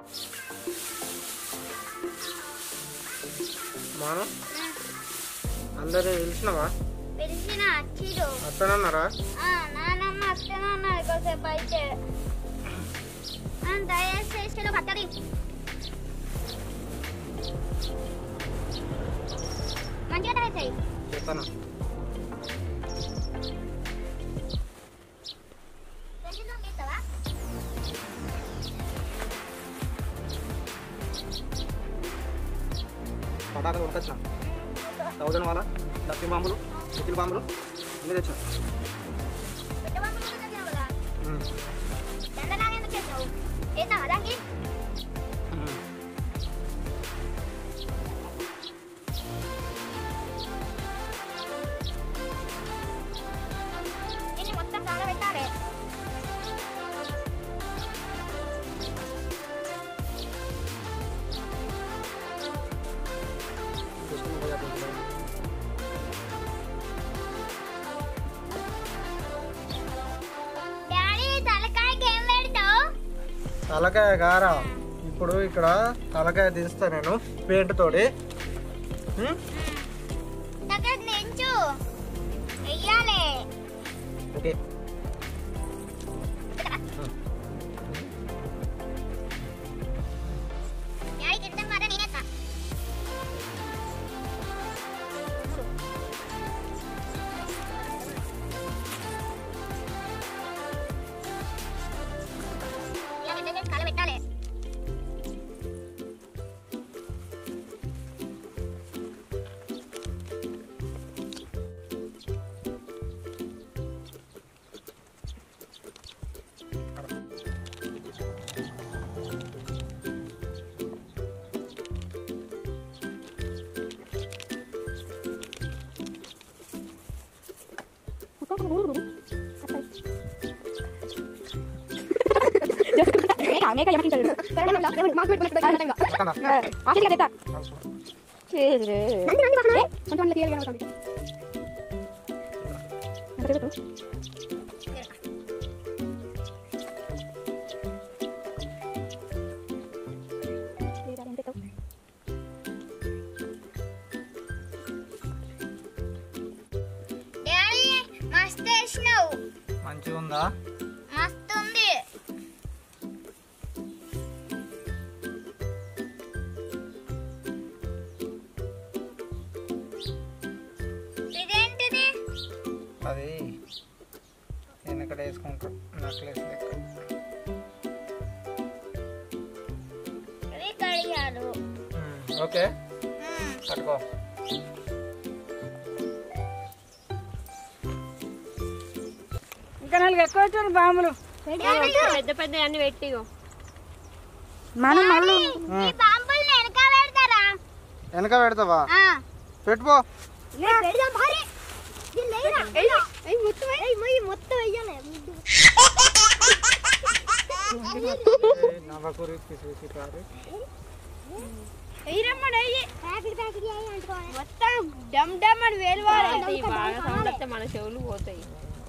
మనం అందరూ పిలిచినావా పిలిచిన అచ్చిరు అత్తనన్నారా ఆ, నానమ్మ అత్తనే అన్నది కొద్దిసేపు అయితే ఆ, తయారు చేసేలో పచ్చడి మంచిగా తయారు చేయి చెప్తాను కొంచెం తీస్తావా? పటాకా కొనుకొచ్చిన థౌజండ్ వాళ్ళ డబ్బి బాంబులు చికిల్ బాంబులు అన్నీ తెచ్చిన పెట్టే బాంబు కూడా తెచ్చావు కదా. దండలాగా ఎందుకు చేసావు? వేసావా దానికి? దీన్ని మొత్తం కాలబెట్టాలి. డాడీ తలకాయకి ఏం పెడతావు తలకాయ గారా ఇప్పుడు ఇక్కడ తలకాయ తీస్తా నేను పెయింట్ తోటి ఉమ్, దగ్గర నించు వెయ్యాలి ఓకే డాడీకి ఇష్టం మాట నేనేస్తా ఇలా పెద్ద చేసి కాలబెట్టాలి డాడీ మస్తు వేసినావు మంచిగా ఉందా మస్తు ఉంది ఇదేంటిది అది నేను ఇక్కడ వేసుకుంటా నెక్లెస్ లెక్క ఇవి కడియాలు ఉమ్, ఓకే మ్మ్. కట్టుకో ఇంకా నాలుగు ఎక్కువ వచ్చారు బాంబులు పెద్ద పెద్ద అన్ని పెట్టి మనం మళ్ళీ ఈ బాంబుల్ని వెనక పెడతారా వెనక పెడతావా ఆ. పెట్టుకో పెడదాం భారీ. దీన్ని లేరా? ఏయ్, మొత్తం ఏయ్, మొయ్, మొత్తం వెయ్యాలి. నవ్వకూరి పిసిసి కారు ప్యాకెట్ ప్యాకెట్ ఏయ్ అంటుకోవాలి. మొత్తం డమ్ డమ్ అని వేలు బాగా సౌండ్ వస్తే మన చెవులు పోతాయి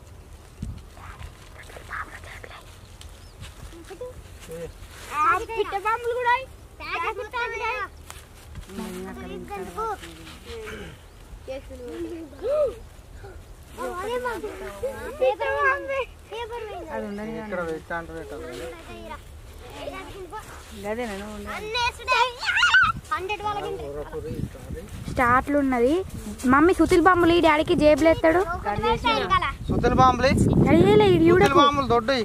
పిట్ట బాంబులు కూడా ప్యాకెట్ ప్యాకెట్ ఏయ్. ఎందుకు? ఓ, అదే బాంబు. Paper bomb. పేపర్ వేయాలి. అది ఉండని ఇక్కడ పెట్టా అంటే పెట్టాలి గదే నేను హండ్రెడ్ వాళ్ళకి ఊరకూరి కారు స్టార్ట్లు ఉన్నది మమ్మీ సుతిల్ బాంబులు ఈ డాడీకి జేబులు ఎత్తాడు సుతల బాంబులి అడిగేలే ఇటు సుతల చూడకు బాంబులు దొడ్డు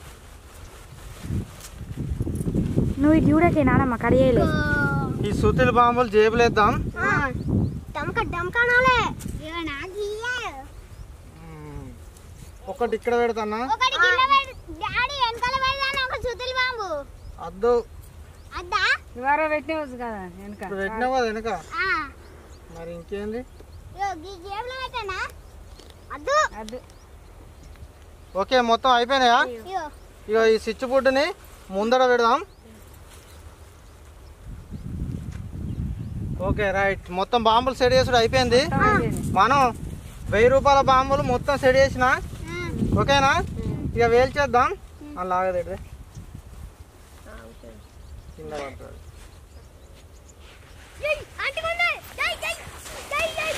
నువ్వు ఇటు చూడకే నానమ్మ కడిగేలే ఈ సుతల బాంబులు జేబులేద్దాం డమక డమకానాలే నాకు ఉమ్, ఒకటి ఇక్కడ పెడతానా ఒకటి కింద పెడ డాడీ వెనకాల పెడతాను ఒక సుతులు బాంబు అద్దు అద్దా ఇవారో పెట్టినవచ్చు కదా వెనక ఇప్పుడు పెట్టినావు కదా వెనక ఆ. మరి ఇంకేంది ఇగో ఈ జేబులో పెట్టానా అద్దు అది ఓకే మొత్తం అయిపోయినాయా ఇగో ఇక ఈ స్విచ్ బోర్డుని ముందర పెడదాం ఓకే రైట్ మొత్తం బాంబులు సెట్ చేసుడు అయిపోయింది మనం వెయ్యి రూపాయల బాంబులు మొత్తం సెట్ చేసిన ఓకేనా ఇక వేల్చేద్దాం అలాగదే కింద పడుతుంది ఏయ్ అంటుకుంది జై జై జై జై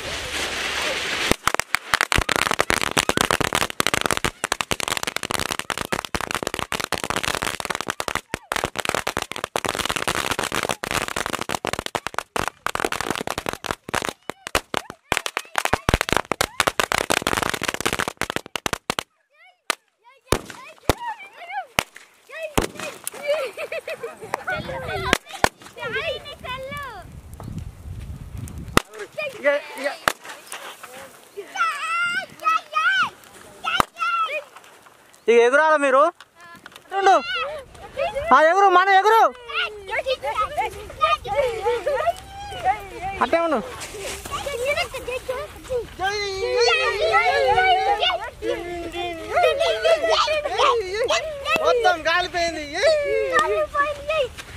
ఇక ఇక ఇక ఎగురాల మీరు ఉండు. ఆ ఎగురు మన ఎగురు అట్టే ఉండు మొత్తం కాలిపోయింది ఏయ్. కాలిపోయింది